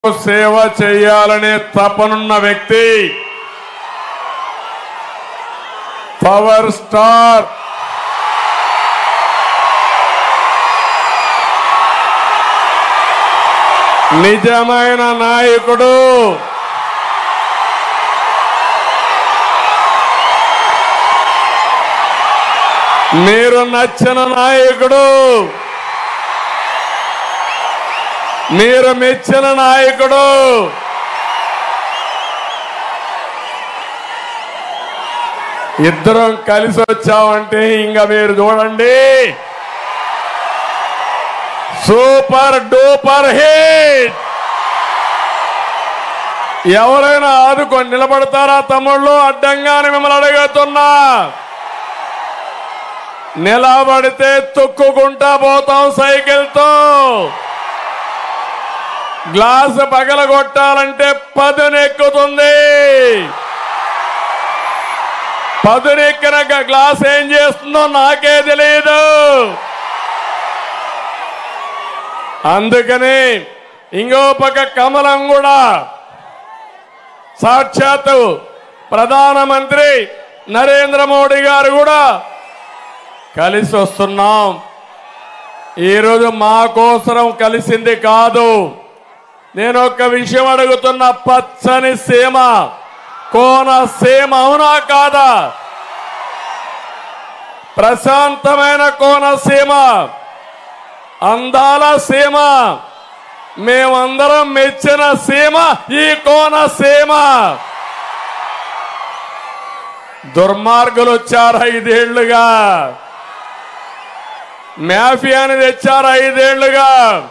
సేవ చేయాలనే తపనున్న వ్యక్తి పవర్ స్టార్ నిజమైన నాయకుడు మీరు నచ్చిన నాయకుడు మీరు మెచ్చిన నాయకుడు ఇద్దరం కలిసి వచ్చామంటే ఇంకా మీరు చూడండి సూపర్ డూపర్ హిట్ ఎవరైనా ఆదుకొని నిలబడతారా తమ్ముళ్ళు అడ్డంగానే మిమ్మల్ని అడుగుతున్నా నిలబడితే తొక్కుకుంటా పోతాం సైకిల్తో గ్లాస్ పగలగొట్టాలంటే పదునెక్కుతుంది పదునెక్కిన గ్లాస్ ఏం చేస్తుందో నాకే తెలియదు అందుకని ఇంకో పక్క కమలం కూడా సాక్షాత్తు ప్రధానమంత్రి నరేంద్ర మోడీ గారు కూడా కలిసి వస్తున్నాం ఈరోజు మా కోసరం కలిసింది కాదు నేను ఒక విషయం అడుగుతున్న పచ్చని సీమ కోన సీమ అవునా కాదా ప్రశాంతమైన కోన సీమ అందాల సీమ మేమందరం మెచ్చిన సీమ ఈ కోన సీమ దుర్మార్గులు వచ్చారు ఐదేళ్లుగా మాఫియాని తెచ్చారు ఐదేళ్లుగా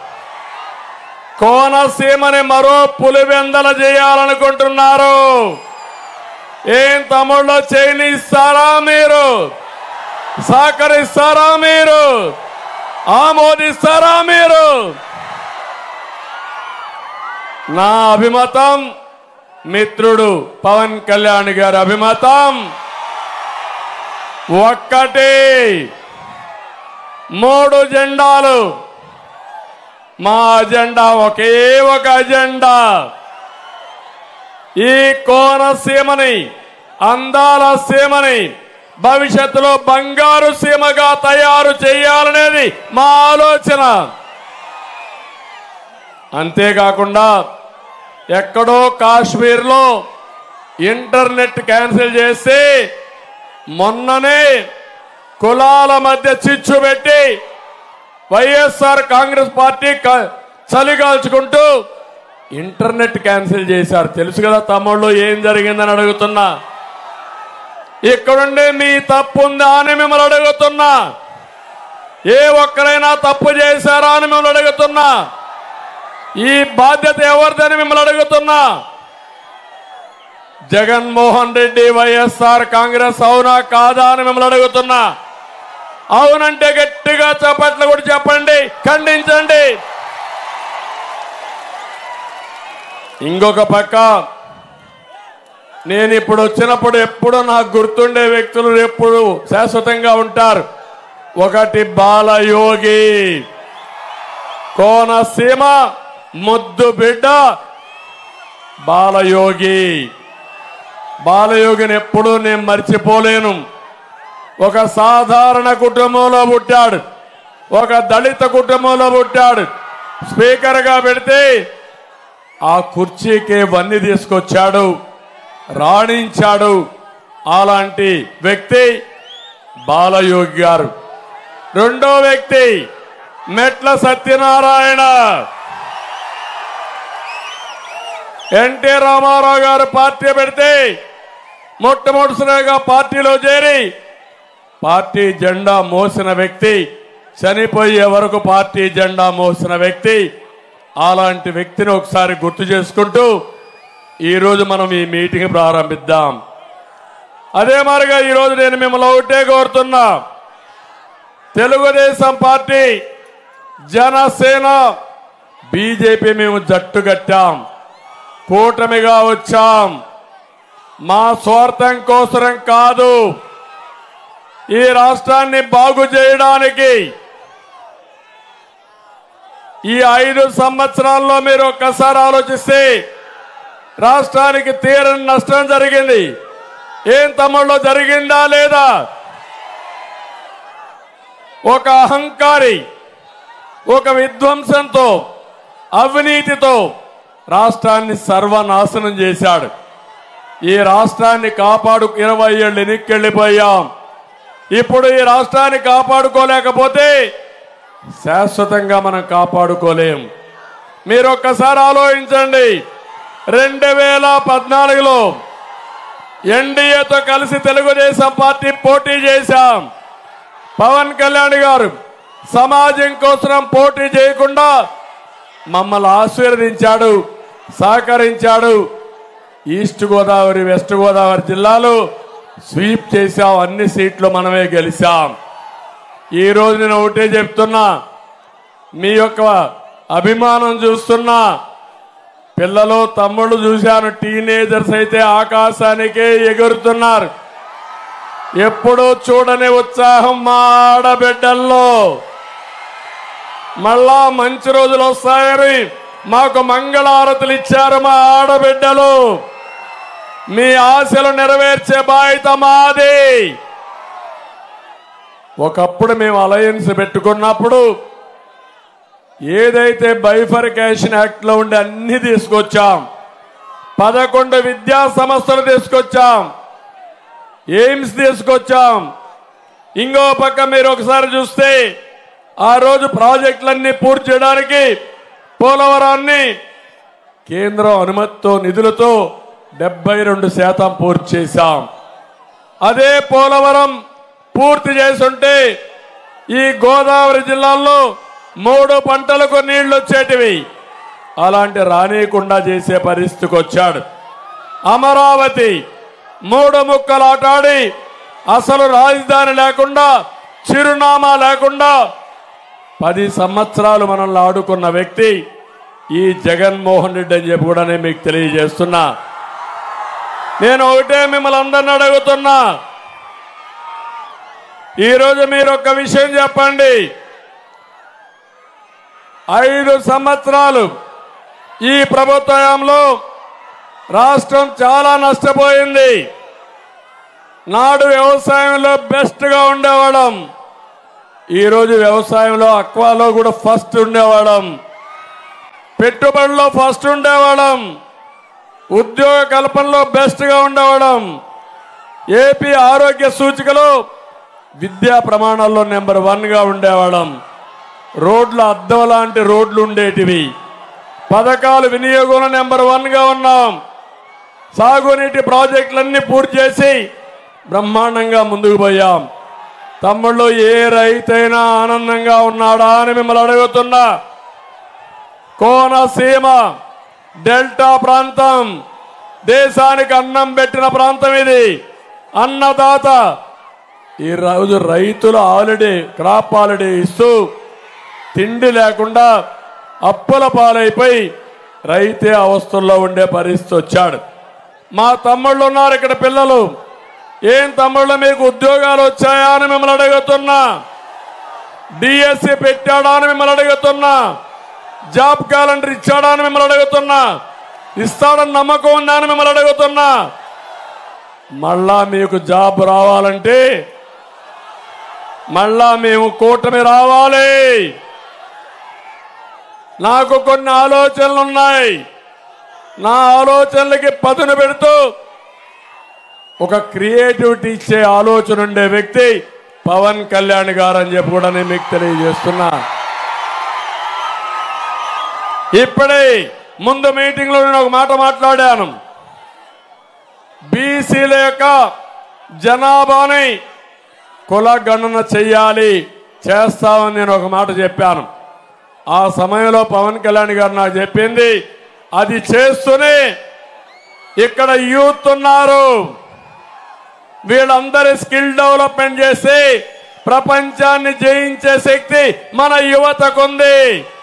కోనసీమని మరో పులివెందల చేయాలనుకుంటున్నారు ఏం తమ్ముళ్ళు చేయనిస్తారా మీరు సహకరిస్తారా మీరు ఆమోదిస్తారా మీరు నా అభిమతం మిత్రుడు పవన్ కళ్యాణ్ గారి అభిమతం ఒక్కటి మూడు జెండాలు మా అజెండా ఒకే ఒక అజెండా ఈ కోనసీమని అందాల సీమని భవిష్యత్తులో బంగారు సీమగా తయారు చేయాలనేది మా ఆలోచన అంతేకాకుండా ఎక్కడో కాశ్మీర్లో ఇంటర్నెట్ క్యాన్సిల్ చేసి మొన్ననే కులాల మధ్య చిచ్చు పెట్టి వైఎస్ఆర్ కాంగ్రెస్ పార్టీ క- చలిగాల్చుకుంటూ ఇంటర్నెట్ క్యాన్సిల్ చేశారు తెలుసు కదా తమ్ముళ్ళు ఏం జరిగిందని అడుగుతున్నా ఇక్కడుండి మీ తప్పు ఉందా అని మిమ్మల్ని అడుగుతున్నా ఏ ఒక్కరైనా తప్పు చేశారా అని మిమ్మల్ని అడుగుతున్నా ఈ బాధ్యత ఎవరిదని మిమ్మల్ని అడుగుతున్నా జగన్మోహన్ రెడ్డి వైఎస్ఆర్ కాంగ్రెస్ అవునా కాదా అని మిమ్మల్ని అడుగుతున్నా అవునంటే గట్టిగా చప్పట్లు కూడా చెప్పండి ఖండించండి ఇంకొక పక్క నేను ఇప్పుడు వచ్చినప్పుడు ఎప్పుడు నాకు గుర్తుండే వ్యక్తులు ఎప్పుడు శాశ్వతంగా ఉంటారు ఒకటి బాలయోగి కోనసీమ ముద్దు బిడ్డ బాలయోగి బాలయోగిని ఎప్పుడూ నేను మర్చిపోలేను ఒక సాధారణ కుటుంబంలో పుట్టాడు ఒక దళిత కుటుంబంలో పుట్టాడు స్పీకర్ గా పెడితే ఆ కుర్చీకి వన్ని తీసుకొచ్చాడు రాణించాడు అలాంటి వ్యక్తి బాలయోగి గారు రెండో వ్యక్తి మెట్ల సత్యనారాయణ ఎన్టీ రామారావు గారు పార్టీ పెడితే మొట్టమొదటిసారిగా పార్టీలో చేరి పార్టీ జెండా మోసిన వ్యక్తి చనిపోయే వరకు పార్టీ జెండా మోసిన వ్యక్తి అలాంటి వ్యక్తిని ఒకసారి గుర్తు చేసుకుంటూ ఈరోజు మనం ఈ మీటింగ్ ప్రారంభిద్దాం అదే మాదిరిగా ఈరోజు నేను మిమ్మల్ని ఒకటే కోరుతున్నా తెలుగుదేశం పార్టీ జనసేన బీజేపీ మేము జట్టు కట్టాం కూటమిగా వచ్చాం మా స్వార్థం కోసరం కాదు ఈ రాష్ట్రాన్ని బాగు చేయడానికి ఈ ఐదు సంవత్సరాల్లో మీరు ఒక్కసారి ఆలోచిస్తే రాష్ట్రానికి తీరని నష్టం జరిగింది ఏం తమ్ముళ్ళు జరిగిందా లేదా ఒక అహంకారి ఒక విధ్వంసంతో అవినీతితో రాష్ట్రాన్ని సర్వనాశనం చేశాడు ఈ రాష్ట్రాన్ని కాపాడు ఇరవై ఏళ్ళు వెనక్కెళ్ళిపోయాం ఇప్పుడు ఈ రాష్ట్రాన్ని కాపాడుకోలేకపోతే శాశ్వతంగా మనం కాపాడుకోలేం మీరు ఒక్కసారి ఆలోచించండి రెండు వేల పద్నాలుగులో ఎన్డీఏతో కలిసి తెలుగుదేశం పార్టీ పోటీ చేశాం పవన్ కళ్యాణ్ గారు సమాజం కోసం పోటీ చేయకుండా మమ్మల్ని ఆశీర్వదించాడు సహకరించాడు ఈస్ట్ గోదావరి వెస్ట్ గోదావరి జిల్లాలో స్వీప్ చేశాం అన్ని సీట్లు మనమే గెలిచాం ఈ రోజు నేను ఒకటే చెప్తున్నా మీ యొక్క అభిమానం చూస్తున్నా పిల్లలు తమ్ముళ్ళు చూశాను టీనేజర్స్ అయితే ఆకాశానికే ఎగురుతున్నారు ఎప్పుడూ చూడని ఉత్సాహం మా ఆడబిడ్డల్లో మళ్ళా మంచి రోజులు వస్తాయని మాకు మంగళారతులు ఇచ్చారు మా ఆడబిడ్డలు మీ ఆశలు నెరవేర్చే బాధ్యత మాది ఒకప్పుడు మేము అలయన్స్ పెట్టుకున్నప్పుడు ఏదైతే బైఫర్కేషన్ యాక్ట్ లో ఉండే అన్ని తీసుకొచ్చాం పదకొండు విద్యా సంస్థలు తీసుకొచ్చాం ఎయిమ్స్ తీసుకొచ్చాం ఇంకో పక్క మీరు ఒకసారి చూస్తే ఆ రోజు ప్రాజెక్టులన్నీ పూర్తి చేయడానికి పోలవరాన్ని కేంద్రం అనుమతితో నిధులతో డెబ్బై రెండు శాతం పూర్తి చేశాం అదే పోలవరం పూర్తి చేసుంటే ఈ గోదావరి జిల్లాల్లో మూడు పంటలకు నీళ్లు వచ్చేటివి అలాంటి రానియకుండా చేసే పరిస్థితికి వచ్చాడు అమరావతి మూడు ముక్కలు ఆటాడి అసలు రాజధాని లేకుండా చిరునామా లేకుండా పది సంవత్సరాలు మనల్ని ఆడుకున్న వ్యక్తి ఈ జగన్మోహన్ రెడ్డి అని చెప్పి కూడా నేను మీకు తెలియజేస్తున్నా నేను ఒకటే మిమ్మల్ని అందరిని అడుగుతున్నా ఈరోజు మీరు ఒక విషయం చెప్పండి ఐదు సంవత్సరాలు ఈ ప్రభుత్వంలో రాష్ట్రం చాలా నష్టపోయింది నాడు వ్యవసాయంలో బెస్ట్ గా ఉండేవాళ్ళం ఈరోజు వ్యవసాయంలో అక్వాలో కూడా ఫస్ట్ ఉండేవాళ్ళం పెట్టుబడిలో ఫస్ట్ ఉండేవాళ్ళం ఉద్యోగ కల్పనలో బెస్ట్ గా ఉండేవాళ్ళం ఏపీ ఆరోగ్య సూచికలో విద్యా ప్రమాణాల్లో నెంబర్ వన్ గా ఉండేవాళ్ళం రోడ్ల అద్దం లాంటి రోడ్లు ఉండేటివి పథకాలు వినియోగంలో నెంబర్ వన్ గా ఉన్నాం సాగునీటి ప్రాజెక్టులన్నీ పూర్తి చేసి బ్రహ్మాండంగా ముందుకు పోయాం తమ్ముళ్ళు ఏ రైతైనా ఆనందంగా ఉన్నాడా అని మిమ్మల్ని అడుగుతున్నా కోనసీమ డెల్టా ప్రాంతం దేశానికి అన్నం పెట్టిన ప్రాంతం ఇది అన్నదాత ఈ రోజు రైతులు ఆల్రెడీ క్రాప్ హాలిడే ఇస్తూ తిండి లేకుండా అప్పుల పాలైపోయి రైతే అవస్థల్లో ఉండే పరిస్థితి వచ్చాడు మా తమ్ముళ్ళు ఉన్నారు ఇక్కడ పిల్లలు ఏం తమ్ముళ్ళు మీకు ఉద్యోగాలు వచ్చాయా అని మిమ్మల్ని అడుగుతున్నా డిఎస్సి పెట్టాడా అని మిమ్మల్ని అడుగుతున్నా జాబ్ క్యాలెండర్ ఇచ్చాడా అని మిమ్మల్ని అడుగుతున్నా ఇస్తాడని నమ్మకం ఉందా అని మిమ్మల్ని అడుగుతున్నా మళ్ళా మీకు జాబ్ రావాలంటే మళ్ళా మేము కూటమి రావాలి నాకు కొన్ని ఆలోచనలు ఉన్నాయి నా ఆలోచనలకి పదును పెడుతూ ఒక క్రియేటివిటీ ఇచ్చే ఆలోచన ఉండే వ్యక్తి పవన్ కళ్యాణ్ గారు అని చెప్పి కూడా నేను మీకు తెలియజేస్తున్నా ఇప్పుడే ముందు మీటింగ్ లో నేను ఒక మాట మాట్లాడాను బీసీల యొక్క జనాభాని కుల గణన చెయ్యాలి చేస్తామని నేను ఒక మాట చెప్పాను ఆ సమయంలో పవన్ కళ్యాణ్ గారు నాకు చెప్పింది అది చేస్తూనే ఇక్కడ యూత్ ఉన్నారు వీళ్ళందరి స్కిల్ డెవలప్మెంట్ చేసి ప్రపంచాన్ని జయించే శక్తి మన యువతకుంది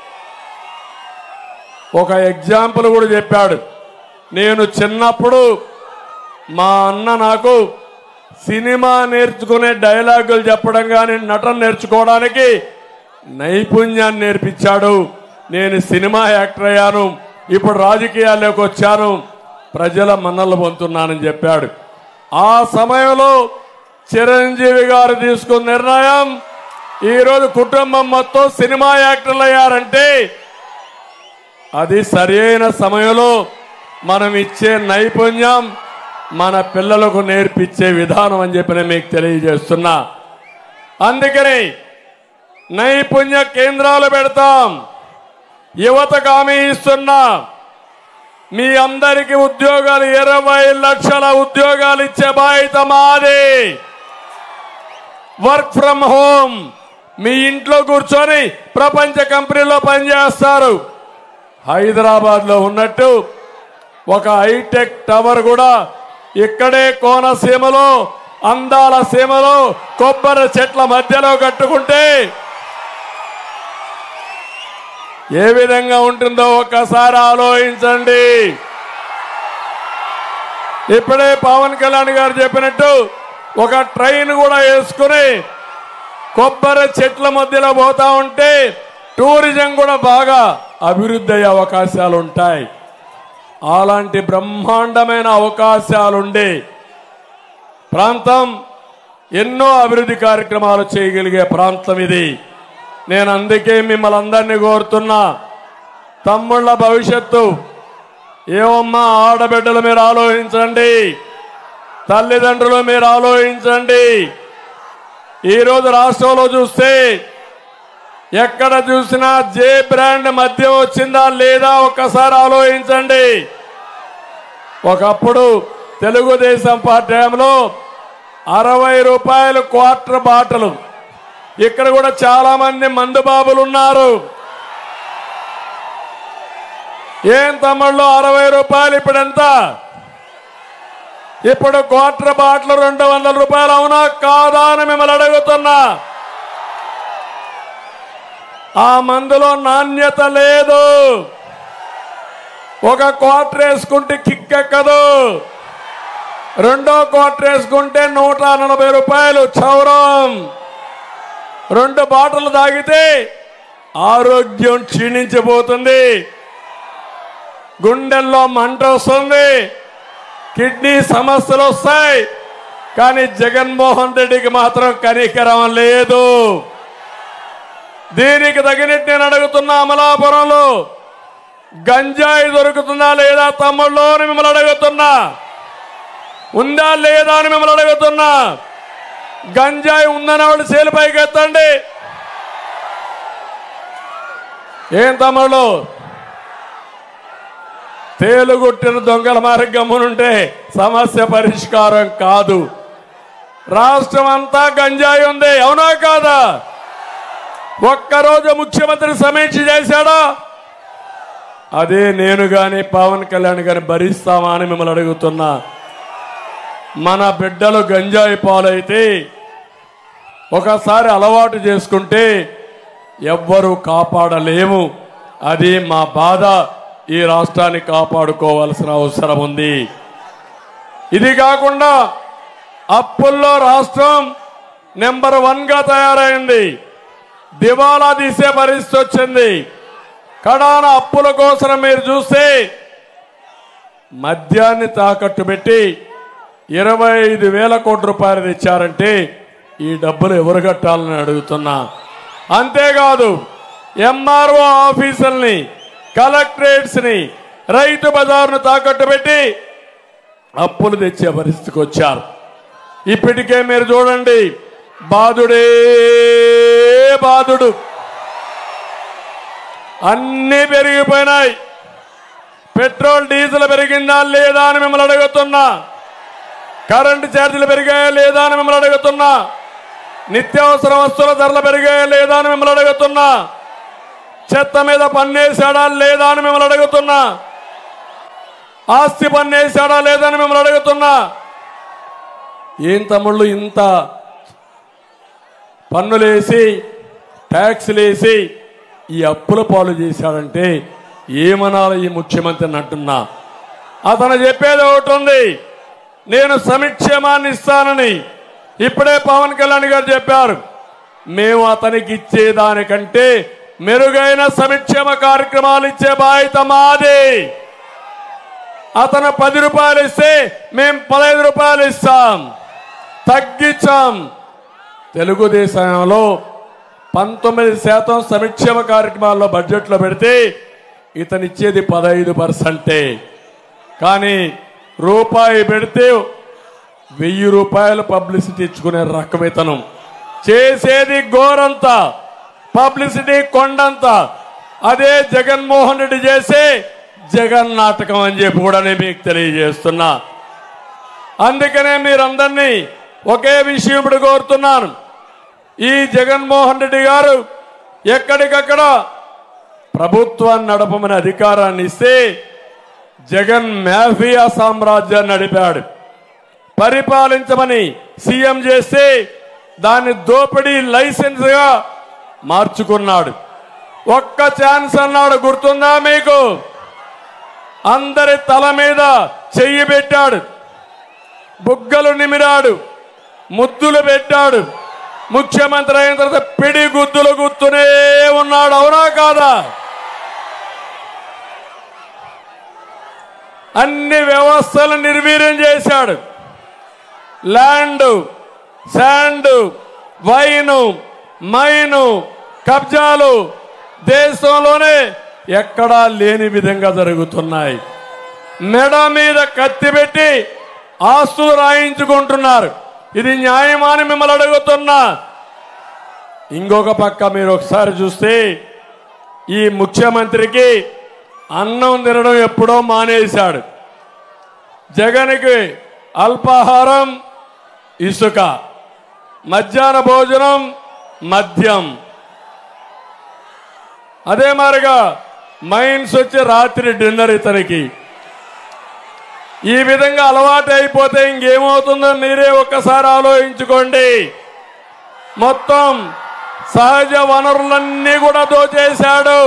ఒక ఎగ్జాంపుల్ కూడా చెప్పాడు నేను చిన్నప్పుడు మా అన్న నాకు సినిమా నేర్చుకునే డైలాగులు చెప్పడం కానీ నటన నేర్చుకోవడానికి నైపుణ్యాన్ని నేర్పించాడు నేను సినిమా యాక్టర్ అయ్యాను ఇప్పుడు రాజకీయాల్లోకి వచ్చాను ప్రజల మన్నలు పొందుతున్నానని చెప్పాడు ఆ సమయంలో చిరంజీవి గారు తీసుకున్న నిర్ణయం ఈరోజు కుటుంబం మొత్తం సినిమా యాక్టర్లు అయ్యారంటే అది సరైన సమయంలో మనం ఇచ్చే నైపుణ్యం మన పిల్లలకు నేర్పించే విధానం అని చెప్పి నేను మీకు తెలియజేస్తున్నా అందుకని నైపుణ్య కేంద్రాలు పెడతాం యువతకు హామీ ఇస్తున్నా మీ అందరికి ఉద్యోగాలు ఇరవై లక్షల ఉద్యోగాలు ఇచ్చే బాధ్యత మాది వర్క్ ఫ్రం హోమ్ మీ ఇంట్లో కూర్చొని ప్రపంచ కంపెనీలో పనిచేస్తారు హైదరాబాద్ లో ఉన్నట్టు ఒక హైటెక్ టవర్ కూడా ఇక్కడే కోనసీమలో అందాల సీమలో కొబ్బరి చెట్ల మధ్యలో కట్టుకుంటే ఏ విధంగా ఉంటుందో ఒక్కసారి ఆలోచించండి ఇప్పుడే పవన్ కళ్యాణ్ గారు చెప్పినట్టు ఒక ట్రైన్ కూడా వేసుకుని కొబ్బరి చెట్ల మధ్యలో పోతా ఉంటే టూరిజం కూడా బాగా అభివృద్ధి అయ్యే అవకాశాలు ఉంటాయి అలాంటి బ్రహ్మాండమైన అవకాశాలుండే ప్రాంతం ఎన్నో అభివృద్ధి కార్యక్రమాలు చేయగలిగే ప్రాంతం ఇది నేను అందుకే మిమ్మల్ని అందరినీ కోరుతున్నా తమ్ముళ్ళ భవిష్యత్తు ఏమమ్మా ఆడబిడ్డలు మీరు ఆలోచించండి తల్లిదండ్రులు మీరు ఆలోచించండి ఈరోజు రాష్ట్రంలో చూస్తే ఎక్కడ చూసినా జే బ్రాండ్ మద్యం వచ్చిందా లేదా ఒక్కసారి ఆలోచించండి ఒకప్పుడు తెలుగుదేశం పార్టీ టైంలో అరవై రూపాయలు క్వార్టర్ బాటలు ఇక్కడ కూడా చాలా మంది మందు బాబులు ఉన్నారు ఏం తమ్ముళ్ళు అరవై రూపాయలు ఇప్పుడు ఎంత ఇప్పుడు క్వార్టర్ బాటిల్ రెండు వందల రూపాయలు అవునా కాదా అని మిమ్మల్ని అడుగుతున్నా ఆ మందులో నాణ్యత లేదు ఒక క్వార్టర్ వేసుకుంటే కిక్ ఎక్కదు రెండో క్వార్టర్ వేసుకుంటే నూట నలభై రూపాయలు చౌరం రెండు బాటలు తాగితే ఆరోగ్యం క్షీణించిపోతుంది గుండెల్లో మంట వస్తుంది కిడ్నీ సమస్యలు వస్తాయి కానీ జగన్మోహన్ రెడ్డికి మాత్రం కనికరం లేదు దీనికి తగినట్టు నేను అడుగుతున్నా అమలాపురంలో గంజాయి దొరుకుతుందా లేదా తమ్ముళ్ళు అని మిమ్మల్ని అడుగుతున్నా ఉందా లేదా అని మిమ్మల్ని అడుగుతున్నా గంజాయి ఉందని వాళ్ళు చేలు పైకి ఎత్తండి ఏం తమ్ముళ్ళు తేలుగుట్టిన దొంగల మార్గమునుంటే సమస్య పరిష్కారం కాదు రాష్ట్రం అంతా గంజాయి ఉంది అవునా కాదా ఒక్కరోజు ముఖ్యమంత్రి సమీక్ష చేశాడా అదే నేను గాని పవన్ కళ్యాణ్ గాని భరిస్తామా అని మిమ్మల్ని అడుగుతున్నా మన బిడ్డలు గంజాయి పాలైతే ఒకసారి అలవాటు చేసుకుంటే ఎవ్వరూ కాపాడలేము అది మా బాధ ఈ రాష్ట్రాన్ని కాపాడుకోవాల్సిన అవసరం ఉంది ఇది కాకుండా అప్పుల్లో రాష్ట్రం నెంబర్ వన్ గా తయారైంది దివాలా తీసే పరిస్థితి వచ్చింది కడాన అప్పుల కోసం మీరు చూస్తే మద్యాన్ని తాకట్టు పెట్టి ఇరవై ఐదు వేల కోట్ల రూపాయలు తెచ్చారంటే ఈ డబ్బులు ఎవరు కట్టాలని అడుగుతున్నా అంతేకాదు ఎంఆర్ఓ ఆఫీసుల్ని కలెక్టరేట్స్ ని రైతు బజార్ను తాకట్టు పెట్టి అప్పులు తెచ్చే పరిస్థితికి వచ్చారు ఇప్పటికే మీరు చూడండి బాధుడే బాధుడు అన్నీ పెరిగిపోయినాయి పెట్రోల్ డీజిల్ పెరిగిందా లేదా అని మిమ్మల్ని అడుగుతున్నా కరెంటు ఛార్జీలు పెరిగాయా లేదా అని మిమ్మల్ని అడుగుతున్నా నిత్యావసర వస్తువుల ధరలు పెరిగాయా లేదా అని మిమ్మల్ని అడుగుతున్నా చెత్త మీద పన్నేసాడా లేదా అని మిమ్మల్ని అడుగుతున్నా ఆస్తి పన్నేసాడా లేదా అని మిమ్మల్ని అడుగుతున్నా ఏం తమ్ముళ్ళు ఇంత పన్నులేసి ట్యాక్స్లు వేసి ఈ అప్పుల పాలు చేశాడంటే ఏమనాలి ఈ ముఖ్యమంత్రిని అంటున్నా అతను చెప్పేది ఒకటి ఉంది నేను సమిక్షేమాన్ని ఇస్తానని ఇప్పుడే పవన్ కళ్యాణ్ గారు చెప్పారు మేము అతనికి ఇచ్చేదానికంటే మెరుగైన సంక్షేమ కార్యక్రమాలు ఇచ్చే బాధ్యత మాది అతను పది రూపాయలు ఇస్తే మేం పదహైదు రూపాయలు ఇస్తాం తగ్గించాం తెలుగుదేశంలో పంతొమ్మిది శాతం సంక్షేమ కార్యక్రమాల్లో బడ్జెట్లో పెడితే ఇతను ఇచ్చేది పదహైదు పర్సెంటే కానీ రూపాయి పెడితే వెయ్యి రూపాయలు పబ్లిసిటీ ఇచ్చుకునే రకం ఇతను చేసేది గోరంతా పబ్లిసిటీ కొండంత అదే జగన్మోహన్ రెడ్డి చేసే జగన్ నాటకం అని చెప్పి కూడా నేను మీకు తెలియజేస్తున్నా అందుకనే మీరందరినీ ఒకే విషయం ఇప్పుడు కోరుతున్నాను ఈ జగన్మోహన్ రెడ్డి గారు ఎక్కడికక్కడ ప్రభుత్వాన్ని నడపమని అధికారాన్ని ఇస్తే జగన్ మాఫియా సామ్రాజ్యాన్ని నడిపాడు పరిపాలించమని సీఎం చేస్తే దాన్ని దోపిడీ లైసెన్స్ గా మార్చుకున్నాడు ఒక్క ఛాన్స్ అన్నాడు గుర్తుందా మీకు అందరి తల మీద చెయ్యి పెట్టాడు బుగ్గలు నిమిరాడు ముద్దులు పెట్టాడు ముఖ్యమంత్రి అయిన తర్వాత పిడి గుద్దులు గుర్తునే ఉన్నాడు అవునా కాదా అన్ని వ్యవస్థలు నిర్వీర్యం చేశాడు ల్యాండ్ శాండ్ వైను మైను కబ్జాలు దేశంలోనే ఎక్కడా లేని విధంగా జరుగుతున్నాయి మెడ మీద కత్తి పెట్టి ఆస్తులు రాయించుకుంటున్నారు ఇది న్యాయమాని మిమ్మల్ని అడుగుతున్నా ఇంకొక పక్క మీరు ఒకసారి చూస్తే ఈ ముఖ్యమంత్రికి అన్నం తినడం ఎప్పుడో మానేశాడు జగన్కి అల్పాహారం ఇసుక మధ్యాహ్న భోజనం మద్యం అదే మారిగా మైన్స్ వచ్చి రాత్రి డిన్నర్ ఇతనికి ఈ విధంగా అలవాటు అయిపోతే ఇంకేమవుతుందో మీరే ఒక్కసారి ఆలోచించుకోండి మొత్తం సహజ వనరులన్నీ కూడా దోచేశాడు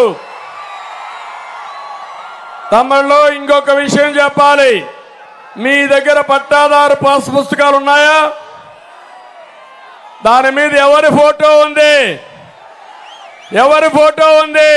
తమిళలో ఇంకొక విషయం చెప్పాలి మీ దగ్గర పట్టాదారు పాస్ పుస్తకాలు ఉన్నాయా దాని మీద ఎవరి ఫోటో ఉంది ఎవరి ఫోటో ఉంది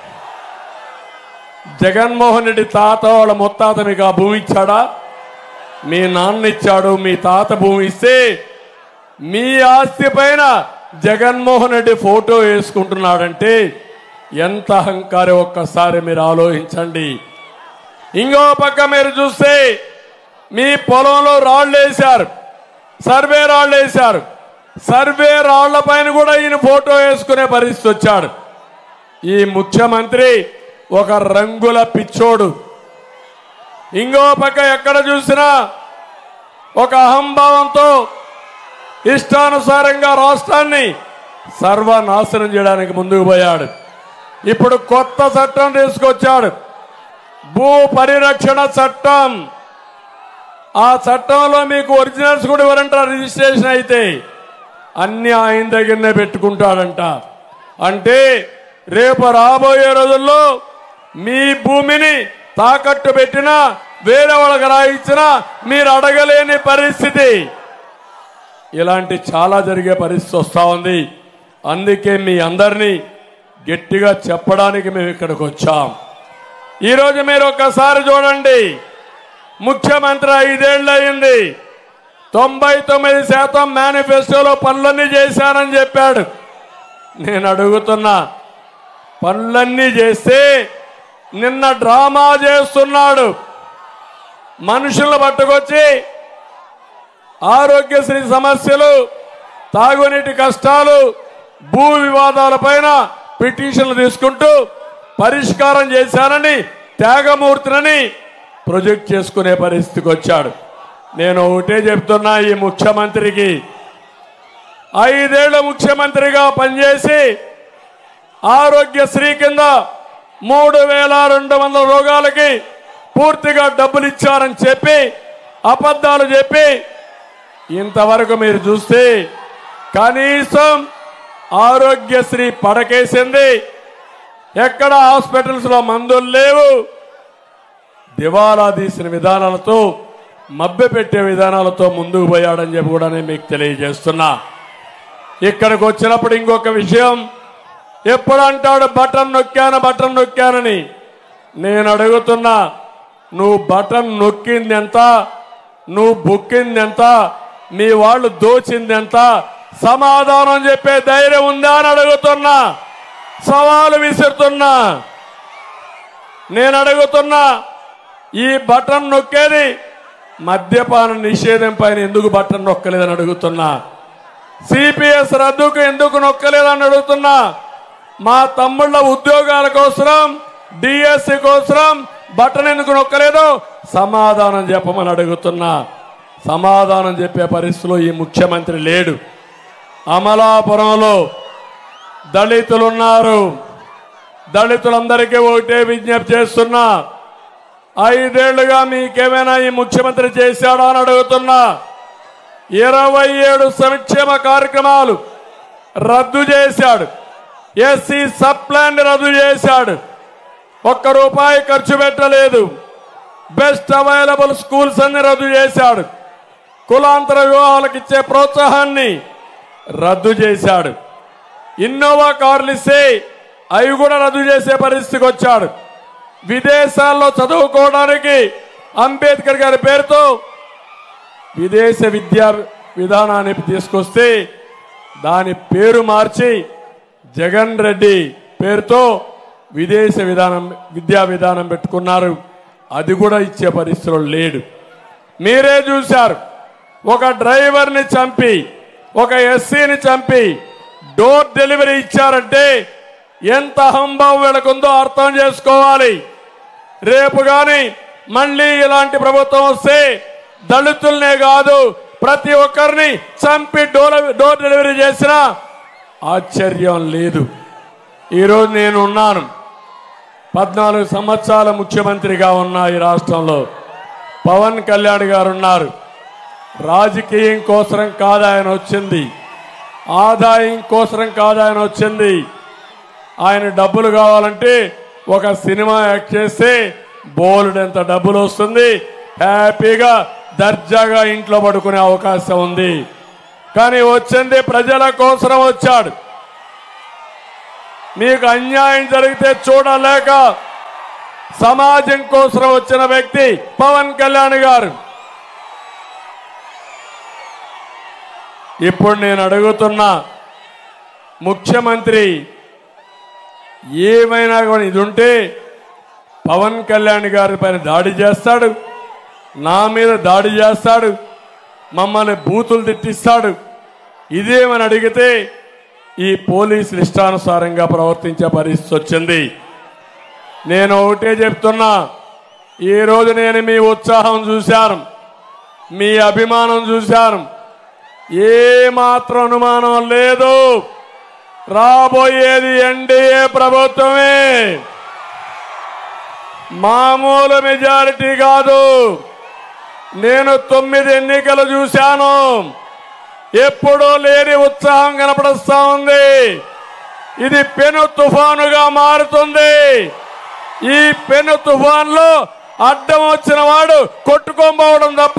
జగన్మోహన్ రెడ్డి తాత వాళ్ళ ముత్తాత మీకు ఆ భూమి ఇచ్చాడా మీ నాన్న ఇచ్చాడు మీ తాత భూమి ఇస్తే మీ ఆస్తి పైన జగన్మోహన్ రెడ్డి ఫోటో వేసుకుంటున్నాడంటే ఎంత అహంకారం ఒక్కసారి మీరు ఆలోచించండి ఇంకో పక్క మీరు చూస్తే మీ పొలంలో రాళ్ళు వేశారు సర్వే రాళ్ళు వేశారు సర్వే రాళ్ల పైన కూడా ఈయన ఫోటో వేసుకునే పరిస్థితి వచ్చాడు ఈ ముఖ్యమంత్రి ఒక రంగుల పిచ్చోడు ఇంకో పక్క ఎక్కడ చూసినా ఒక అహంభావంతో ఇష్టానుసారంగా రాష్ట్రాన్ని సర్వనాశనం చేయడానికి ముందుకు పోయాడు ఇప్పుడు కొత్త చట్టం తీసుకొచ్చాడు భూ పరిరక్షణ చట్టం ఆ చట్టంలో మీకు ఒరిజినల్స్ కూడా ఇవ్వరంటారు రిజిస్ట్రేషన్ అయితే అన్ని ఆయన దగ్గరనే పెట్టుకుంటాడంట అంటే రేపు రాబోయే రోజుల్లో మీ భూమిని తాకట్టు పెట్టినా వేరే వాళ్ళకి రాయించినా మీరు అడగలేని పరిస్థితి ఇలాంటి చాలా జరిగే పరిస్థితి వస్తా ఉంది అందుకే మీ అందరినీ గట్టిగా చెప్పడానికి మేము ఇక్కడికి వచ్చాం ఈరోజు మీరు ఒక్కసారి చూడండి ముఖ్యమంత్రి ఐదేళ్ళు అయింది తొంభై తొమ్మిది శాతం మేనిఫెస్టోలో పనులన్నీ చేశానని చెప్పాడు నేను అడుగుతున్నా పనులన్నీ చేస్తే నిన్న డ్రామా చేస్తున్నాడు మనుషులను పట్టుకొచ్చి ఆరోగ్యశ్రీ సమస్యలు తాగునీటి కష్టాలు భూ వివాదాల పైన పిటిషన్లు తీసుకుంటూ పరిష్కారం చేశానని త్యాగమూర్తినని ప్రొజెక్ట్ చేసుకునే పరిస్థితికి వచ్చాడు నేను ఒకటే చెప్తున్నా ఈ ముఖ్యమంత్రికి ఐదేళ్ల ముఖ్యమంత్రిగా పనిచేసి ఆరోగ్యశ్రీ కింద మూడు వేల రెండు వందల రోగాలకి పూర్తిగా డబ్బులు ఇచ్చారని చెప్పి అబద్ధాలు చెప్పి ఇంతవరకు మీరు చూస్తే కనీసం ఆరోగ్యశ్రీ పడకేసింది ఎక్కడ హాస్పిటల్స్ లో మందులు లేవు దివాలా తీసిన విధానాలతో మభ్యపెట్టే విధానాలతో ముందుకు పోయాడని చెప్పి కూడా నేను మీకు తెలియజేస్తున్నా ఇక్కడికి వచ్చినప్పుడు ఇంకొక విషయం ఎప్పుడు అంటాడు బటన్ నొక్కాను బటన్ నొక్కానని నేను అడుగుతున్నా నువ్వు బటన్ నొక్కింది ఎంత నువ్వు బుక్కింది ఎంత మీ వాళ్ళు దోచింది ఎంత సమాధానం చెప్పే ధైర్యం ఉందా అని అడుగుతున్నా సవాలు విసురుతున్నా నేను అడుగుతున్నా ఈ బటన్ నొక్కేది మద్యపాన నిషేధం పైన ఎందుకు బటన్ నొక్కలేదని అడుగుతున్నా సిపిఎస్ రద్దుకు ఎందుకు నొక్కలేదని అడుగుతున్నా మా తమ్ముళ్ళ ఉద్యోగాల కోసం డిఎస్సి కోసం బటన్ ఎందుకు నొక్కలేదు సమాధానం చెప్పమని అడుగుతున్నా సమాధానం చెప్పే పరిస్థితిలో ఈ ముఖ్యమంత్రి లేడు అమలాపురంలో దళితులున్నారు దళితులందరికీ ఒకటే విజ్ఞప్తి చేస్తున్నా ఐదేళ్లుగా మీకేమైనా ఈ ముఖ్యమంత్రి చేశాడా అని అడుగుతున్నా ఇరవై ఏడు సంక్షేమ కార్యక్రమాలు రద్దు చేశాడు ఎస్సీ సబ్ ప్లాన్ రద్దు చేశాడు ఒక్క రూపాయి ఖర్చు పెట్టలేదు బెస్ట్ అవైలబుల్ స్కూల్స్ అన్ని రద్దు చేశాడు కులాంతర వివాహాలకు ఇచ్చే ప్రోత్సాహాన్ని రద్దు చేశాడు ఇన్నోవా కార్లు ఇస్తే అవి కూడా రద్దు చేసే పరిస్థితికి వచ్చాడు విదేశాల్లో చదువుకోవడానికి అంబేద్కర్ గారి పేరుతో విదేశ విద్యా విధానాన్ని తీసుకొస్తే దాని పేరు మార్చి జగన్ రెడ్డి పేరుతో విదేశ విధానం విద్యా విధానం పెట్టుకున్నారు అది కూడా ఇచ్చే పరిస్థితిలో లేడు మీరే చూశారు ఒక డ్రైవర్ని చంపి ఒక ఎస్సీని చంపి డోర్ డెలివరీ ఇచ్చారంటే ఎంత హంభావం వీళ్ళకుందో అర్థం చేసుకోవాలి రేపు గాని మళ్ళీ ఇలాంటి ప్రభుత్వం వస్తే దళితుల్నే కాదు ప్రతి ఒక్కరిని చంపి డోర్ డోర్ డెలివరీ చేసినా ఆశ్చర్యం లేదు ఈరోజు నేను ఉన్నాను పద్నాలుగు సంవత్సరాల ముఖ్యమంత్రిగా ఉన్న ఈ రాష్ట్రంలో పవన్ కళ్యాణ్ గారు ఉన్నారు రాజకీయం కోసరం కాదు ఆయన వచ్చింది ఆదాయం కోసరం కాదు ఆయన వచ్చింది ఆయన డబ్బులు కావాలంటే ఒక సినిమా యాక్ట్ చేస్తే బోల్డ్ డబ్బులు వస్తుంది హ్యాపీగా దర్జాగా ఇంట్లో పడుకునే అవకాశం ఉంది కానీ వచ్చింది ప్రజల కోసరం వచ్చాడు మీకు అన్యాయం జరిగితే చూడలేక సమాజం కోసం వచ్చిన వ్యక్తి పవన్ కళ్యాణ్ గారు ఇప్పుడు నేను అడుగుతున్నా ముఖ్యమంత్రి ఏమైనా కూడా ఇది ఉంటే పవన్ కళ్యాణ్ గారి పైన దాడి చేస్తాడు నా మీద దాడి చేస్తాడు మమ్మల్ని బూతులు తిట్టిస్తాడు ఇదేమని అడిగితే ఈ పోలీసులు ఇష్టానుసారంగా ప్రవర్తించే పరిస్థితి వచ్చింది నేను ఒకటే చెప్తున్నా ఈ రోజు నేను మీ ఉత్సాహం చూశాను మీ అభిమానం చూశాను ఏ మాత్రం అనుమానం లేదు రాబోయేది ఎన్డీఏ ప్రభుత్వమే మామూలు మెజారిటీ కాదు నేను తొమ్మిది ఎన్నికలు చూశాను ఎప్పుడూ లేని ఉత్సాహం కనపడుస్తా ఉంది ఇది పెను తుఫానుగా మారుతుంది ఈ పెను తుఫాన్లో అడ్డం వచ్చిన వాడు కొట్టుకోబోవడం తప్ప